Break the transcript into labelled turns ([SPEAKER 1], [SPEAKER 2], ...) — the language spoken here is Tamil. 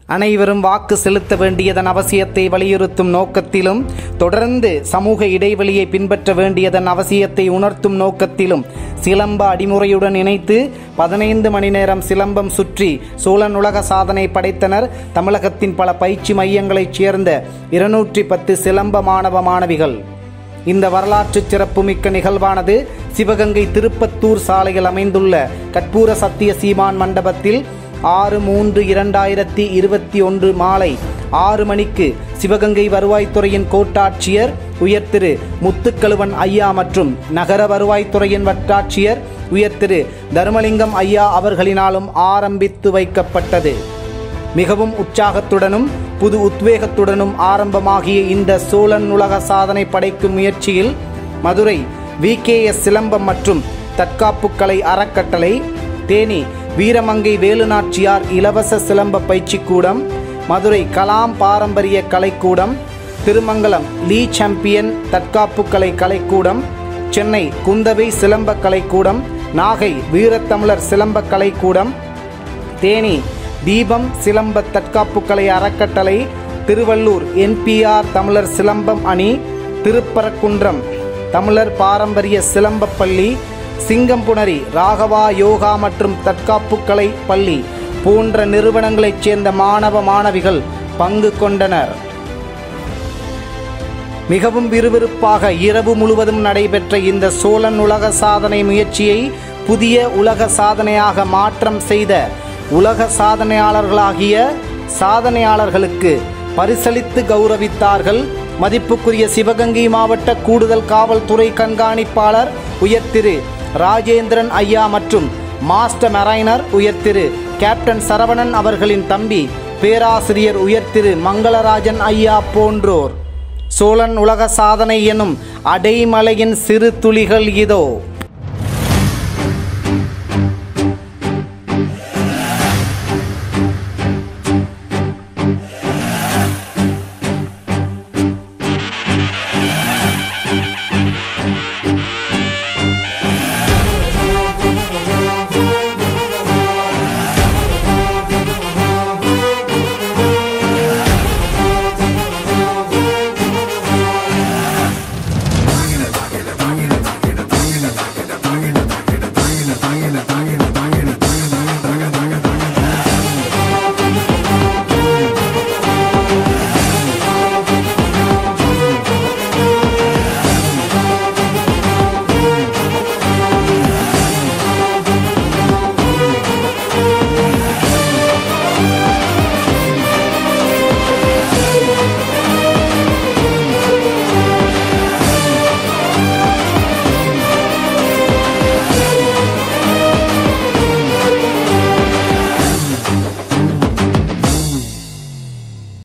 [SPEAKER 1] அனைவரும் வாக்கு செலுத்த வேண்டியதன் அவசியத்தை வலியுறுத்தும் நோக்கத்திலும் தொடர்ந்து சமூக இடைவெளியை பின்பற்ற வேண்டியதன் அவசியத்தை உணர்த்தும் நோக்கத்திலும் சிலம்ப அடிமுறையுடன் இணைத்து பதினைந்து மணி நேரம் சிலம்பம் சுற்றி சோழன் உலக சாதனை படைத்தனர் தமிழகத்தின் பல பயிற்சி மையங்களைச் சேர்ந்த இருநூற்றி பத்து சிலம்ப மாணவ மாணவிகள் இந்த வரலாற்று சிறப்புமிக்க நிகழ்வானது சிவகங்கை திருப்பத்தூர் சாலையில் அமைந்துள்ள கற்பூர சத்திய சீமான் மண்டபத்தில் ஆறு மூன்று இரண்டாயிரத்தி இருபத்தி ஒன்று மாலை ஆறு மணிக்கு சிவகங்கை வருவாய்த்துறையின் கோட்டாட்சியர் உயர் திரு முத்துக்கழுவன் ஐயா மற்றும் நகர வருவாய்த்துறையின் வட்டாட்சியர் உயர் திரு தர்மலிங்கம் ஐயா அவர்களினாலும் ஆரம்பித்து வைக்கப்பட்டது மிகவும் உற்சாகத்துடனும் புது உத்வேகத்துடனும் ஆரம்பமாகிய இந்த சோழன் உலக சாதனை படைக்கும் முயற்சியில் Madurai V K S silambam மற்றும் தற்காப்பு கலை அறக்கட்டளை தேனி வீரமங்கை வேலுநாச்சியார் இலவச சிலம்ப பயிற்சிக்கூடம் மதுரை கலாம் பாரம்பரிய கலைக்கூடம் திருமங்கலம் லீ சாம்பியன் தற்காப்பு கலை கலைக்கூடம் சென்னை குந்தவை சிலம்ப கலைக்கூடம் நாகை வீரத்தமிழர் சிலம்ப கலைக்கூடம் தேனி தீபம் சிலம்ப தற்காப்பு கலை அறக்கட்டளை திருவள்ளூர் என்பிஆர் தமிழர் சிலம்பம் அணி திருப்பரக்குன்றம் தமிழர் பாரம்பரிய சிலம்பப் பள்ளி சிங்கம்புணரி ராகவா யோகா மற்றும் தற்காப்பு கலை பள்ளி போன்ற நிறுவனங்களைச் சேர்ந்த மாணவ மாணவிகள் பங்கு கொண்டனர் மிகவும் விறுவிறுப்பாக இரவு முழுவதும் நடைபெற்ற இந்த சோழன் உலக சாதனை முயற்சியை புதிய உலக சாதனையாக மாற்றம் செய்த உலக சாதனையாளர்களாகிய சாதனையாளர்களுக்கு பரிசளித்து கௌரவித்தார்கள் மதிப்புக்குரிய சிவகங்கை மாவட்ட கூடுதல் காவல்துறை கண்காணிப்பாளர் உயர் திரு ராஜேந்திரன் ஐயா மற்றும் மாஸ்டர் மெரைனர் உயர் திரு கேப்டன் சரவணன் அவர்களின் தம்பி பேராசிரியர் உயர் திரு மங்களராஜன் ஐயா போன்றோர் சோழன் உலக சாதனை எனும் அடைமலையின் சிறு துளிகள் இதோ